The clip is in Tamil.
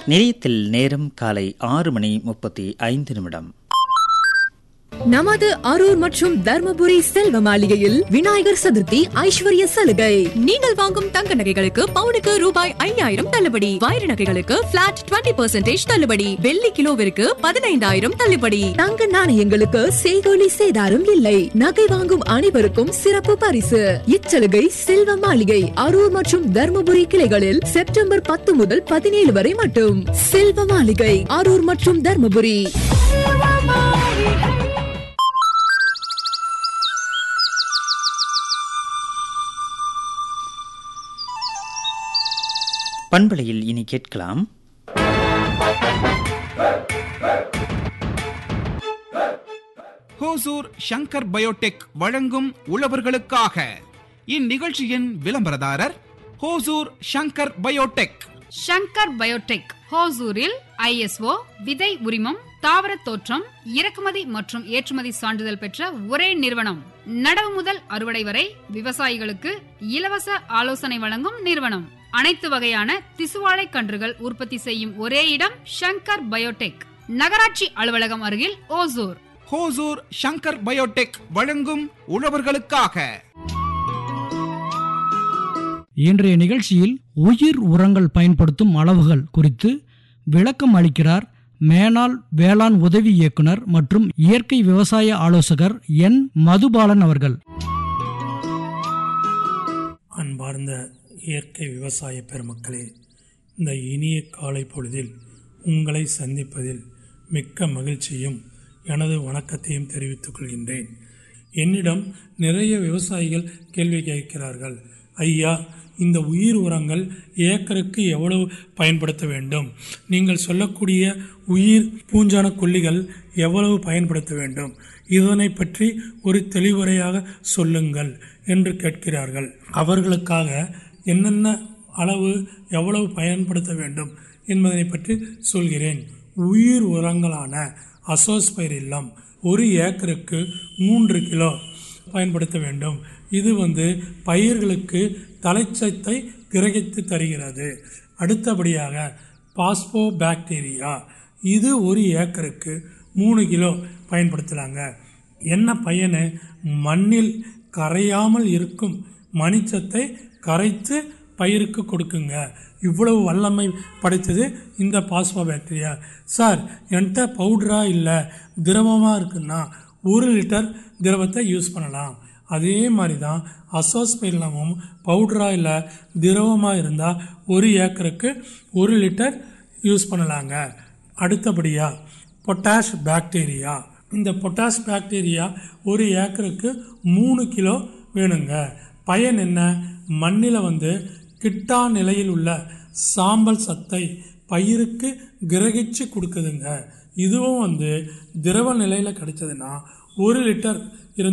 நிலையத்தில் நேரம் காலை ஆறு மணி முப்பத்தி ஐந்து நிமிடம் நமது அரூர் மற்றும் தர்மபுரி செல்வ மாளிகையில் விநாயகர் சதுர்த்தி ஐஸ்வர்ய சலுகை நீங்கள் வாங்கும் தங்க நகைகளுக்கு பவுனுக்கு ரூபாய் ஐயாயிரம் தள்ளுபடி வைர நகைகளுக்கு பிளாட் 20% தள்ளுபடி வெள்ளி கிலோவிற்கு பதினைந்தாயிரம் தள்ளுபடி தங்க நாணயங்களுக்கு செய்கோலி சேதாரம் இல்லை நகை வாங்கும் அனைவருக்கும் சிறப்பு பரிசு இச்சலுகை செல்வ மாளிகை அரூர் மற்றும் தர்மபுரி கிளைகளில் செப்டம்பர் பத்து முதல் பதினேழு வரை மட்டும் செல்வ மாளிகை அரூர் மற்றும் தர்மபுரி பண்பலையில் இனி கேட்கலாம் ஹோசூர் ஷங்கர் பயோடெக் வழங்கும் உழவர்களுக்காக இந்நிகழ்ச்சியின் விளம்பரதாரர் ஹோசூர் ஷங்கர் பயோடெக் ஷங்கர் பயோடெக் ஹோசூரில் ஐஎஸ்ஓ விதை உரிமம் தாவர தோற்றம் இறக்குமதி மற்றும் ஏற்றுமதி சான்றிதழ் பெற்ற ஒரே நிறுவனம் நடவு முதல் அறுவடை வரை விவசாயிகளுக்கு இலவச ஆலோசனை வழங்கும் நிறுவனம் அனைத்து வகையான திசுவாழை கன்றுகள் உற்பத்தி செய்யும் ஒரே இடம் ஷங்கர் பயோடெக் நகராட்சி அலுவலகம் அருகில் ஓசூர் ஹோசூர் ஷங்கர் பயோடெக் வழங்கும் உழவர்களுக்காக இன்றைய நிகழ்ச்சியில் உயிர் உரங்கள் பயன்படுத்தும் அளவுகள் குறித்து விளக்கம் அளிக்கிறார் மேனாள் வேளாண் உதவி இயக்குனர் மற்றும் இயற்கை விவசாய ஆலோசகர் என் மதுபாலன் அவர்கள் அன்பார்ந்த இயற்கை விவசாய பெருமக்களே இந்த இனிய காலை பொழுதில் உங்களை சந்திப்பதில் மிக்க மகிழ்ச்சியும் எனது வணக்கத்தையும் தெரிவித்துக் கொள்கின்றேன் என்னிடம் நிறைய விவசாயிகள் கேள்வி கேட்கிறார்கள் ஐயா இந்த உயிர் உரங்கள் ஏக்கருக்கு எவ்வளவு பயன்படுத்த வேண்டும் நீங்கள் சொல்லக்கூடிய உயிர் பூஞ்சான கொல்லிகள் எவ்வளவு பயன்படுத்த வேண்டும் இதனை பற்றி ஒரு தெளிவுரையாக சொல்லுங்கள் என்று கேட்கிறார்கள் அவர்களுக்காக என்னென்ன அளவு எவ்வளவு பயன்படுத்த வேண்டும் என்பதை பற்றி சொல்கிறேன் உயிர் உரங்களான அசோஸ்பைரில்லம் ஒரு ஏக்கருக்கு மூன்று கிலோ பயன்படுத்த வேண்டும் இது வந்து பயிர்களுக்கு தலைச்சத்தை கிரகித்து தருகிறது அடுத்தபடியாக பாஸ்போ பாக்டீரியா இது ஒரு ஏக்கருக்கு மூணு கிலோ பயன்படுத்தலாங்க என்ன பயனு மண்ணில் கரையாமல் இருக்கும் மணிச்சத்தை கரைத்து பயிருக்கு கொடுக்குங்க இவ்வளவு வல்லமை படைத்தது இந்த பாஸ்போ பாக்டீரியா சார் என்கிட்ட பவுடரா இல்லை திரவமாக இருக்குன்னா ஒரு லிட்டர் திரவத்தை யூஸ் பண்ணலாம் அதே மாதிரி தான் அசோஸ்பைலமும் பவுடரா இல்லை திரவமாக இருந்தால் ஒரு ஏக்கருக்கு ஒரு லிட்டர் யூஸ் பண்ணலாங்க அடுத்தபடியாக பொட்டாஷ் பாக்டீரியா இந்த பொட்டாஷ் பாக்டீரியா ஒரு ஏக்கருக்கு மூணு கிலோ வேணுங்க பயன் என்ன மண்ணில் வந்து கிட்டா நிலையில் உள்ள சாம்பல் சத்தை பயிருக்கு கிரகிச்சு கொடுக்குதுங்க இதுவும் வந்து திரவ நிலையில் கிடைச்சதுன்னா ஒரு லிட்டர்